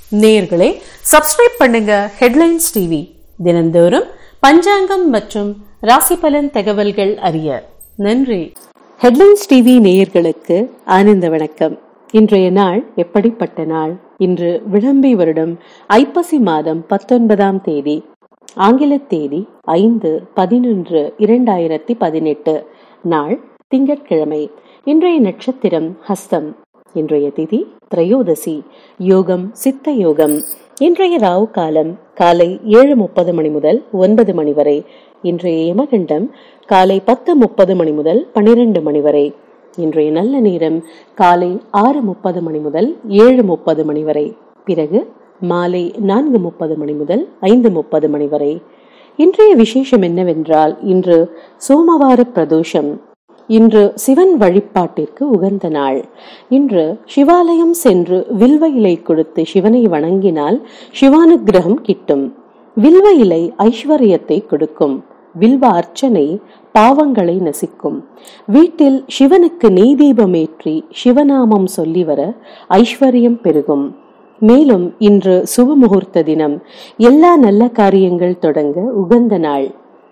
நேயர்களே சப்ஸ்கிரைப் பண்ணுங்க headlines TV தினந்தோறும் பஞ்சாங்கம் மற்றும் ராசி பலன் தகவல்கள் அறிய நன்றி ஹெட்லைன்ஸ் டிவி நேயர்களுக்கு ஆனந்த வணக்கம் இன்றைய நாள் எப்படிப்பட்ட நாள் இன்று விளம்பி வருடம் ஐப்பசி மாதம் பத்தொன்பதாம் தேதி ஆங்கில தேதி ஐந்து பதினொன்று இரண்டாயிரத்தி பதினெட்டு நாள் திங்கட்கிழமை இன்றைய நட்சத்திரம் ஹஸ்தம் இன்றைய திதி திரையோதசி யோகம் சித்த யோகம் இன்றைய ராவு காலம் காலை ஏழு முப்பது மணி முதல் ஒன்பது மணி வரை இன்றைய யமகண்டம் காலை பத்து முப்பது மணி முதல் பனிரெண்டு மணி வரை இன்றைய நல்ல நேரம் காலை ஆறு முப்பது மணி முதல் ஏழு முப்பது மணி வரை பிறகு மாலை நான்கு முப்பது மணி முதல் ஐந்து முப்பது மணி வரை இன்றைய விசேஷம் என்னவென்றால் இன்று சோமவார பிரதோஷம் இன்று சிவன் வழிபாட்டிற்கு உகந்த நாள் இன்று சிவாலயம் சென்று வில்வ இலை கொடுத்து சிவனை வணங்கினால் சிவானுக்கிரகம் கிட்டும் வில்வ இலை ஐஸ்வர்யத்தை கொடுக்கும் வில்வ அர்ச்சனை பாவங்களை நசிக்கும் வீட்டில் சிவனுக்கு நெய் தீபமேற்றி சிவநாமம் சொல்லி வர ஐஸ்வர்யம் பெருகும் மேலும் இன்று சுப முகூர்த்த தினம் எல்லா நல்ல காரியங்கள் தொடங்க உகந்த நாள்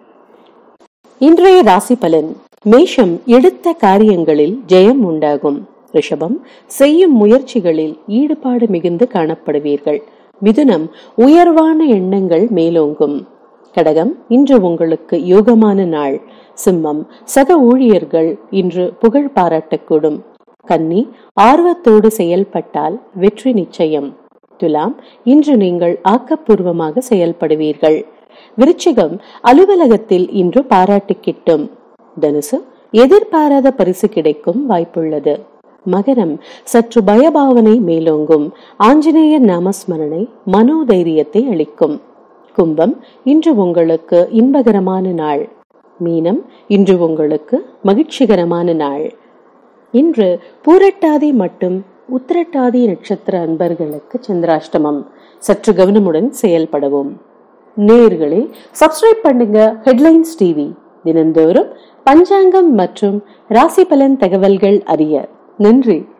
இன்றைய ராசி பலன் மேஷம் எடுத்த காரியங்களில் ஜெயம் உண்டாகும் ரிஷபம் செய்யும் முயற்சிகளில் ஈடுபாடு மிகுந்து காணப்படுவீர்கள் மிதுனம் உயர்வான எண்ணங்கள் மேலோங்கும் கடகம் இன்று உங்களுக்கு யோகமான நாள் சிம்மம் சக ஊழியர்கள் இன்று புகழ் பாராட்டக்கூடும் கன்னி ஆர்வத்தோடு செயல்பட்டால் வெற்றி நிச்சயம் துலாம் இன்று நீங்கள் ஆக்கப்பூர்வமாக செயல்படுவீர்கள் விருச்சிகம் அலுவலகத்தில் இன்று பாராட்டு கிட்டும் தனுசு எதிர்பாராத பரிசு கிடைக்கும் வாய்ப்புள்ளது மகரம் சற்று பயபாவனை மேலோங்கும் ஆஞ்சநேய நாமஸ்மரணை மனோதைரியத்தை அளிக்கும் கும்பம் இன்று உங்களுக்கு இன்பகரமான நாள் மீனம் இன்று உங்களுக்கு மகிழ்ச்சிகரமான நாள் இன்று பூரட்டாதி மற்றும் உத்திரட்டாதி நட்சத்திர அன்பர்களுக்கு சந்திராஷ்டமம் சற்று கவனமுடன் செயல்படவும் நேர்களே சப்ஸ்கிரைப் பண்ணுங்க ஹெட்லைன்ஸ் டிவி தினந்தோறும் பஞ்சாங்கம் மற்றும் ராசி பலன் தகவல்கள் அறிய நன்றி